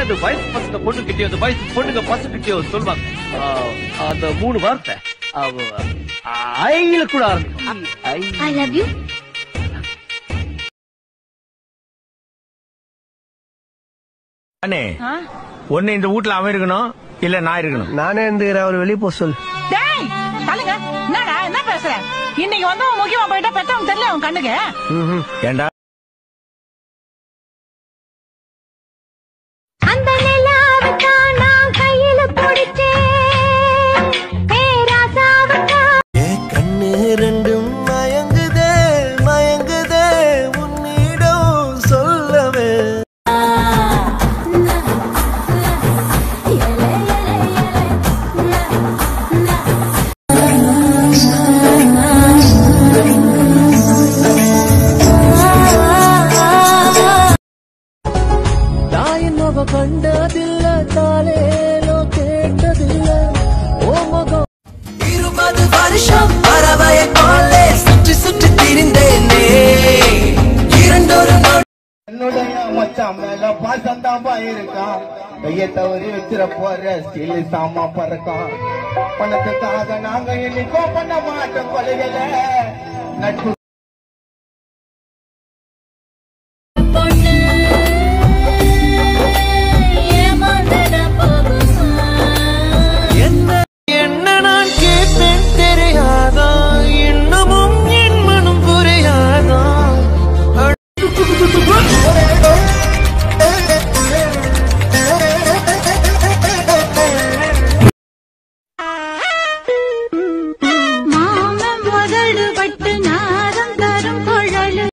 தான் இந்த வயசு பசங்க பொண்ணு கிட்டயோ இந்த வயசு பொண்ணுங்க பசங்க கிட்டயோ சொல்லுவாங்க ஆ, அந்த மூணு வார்த்தை அவ- ஐல கூட ஆரம்பிக்கும் ஐ ஐ லவ் யூ அண்ணே ஒண்ணு இந்த வீட்ல அவன் இருக்கணும் இல்ல நான் இருக்கணும் நானே இருந்துக்கிறேன் அவர் வெளியே போக சொல் டேய் தள்ளுங்க என்னடா என்ன பேசுற இன்னைக்கு வந்து உன் முக்கியமா போயிட்டா பெத்தவங்க தெரியல உன் கண்ணுக்கு ஏண்டா அந்த நிலாவைத்தான் நான் கையில பிடிச்சேன் பேராசாவைத்தான் என் கண்ணு ரெண்டும் மயங்குதே மயங்குதே உன்னிடம் சொல்லவே தாயின் முக கண்டதில்ல தாலேலோ கேட்டதில்ல ஓ முகம் இருபது வருஷம் பறவைய போலே சுற்றி சுற்றி திரிந்தேனே இரண்டொரு நொடி என்னுடைய மச்சான் மேல பாசம் தான் இருக்கான் கைய தவறி வச்சிட போற ஸ்டீல் சாமா பறக்கான் பணத்துக்காக நாங்க என்னைக்கோ பண்ண மாட்டோம் கொலைகளை நட்பு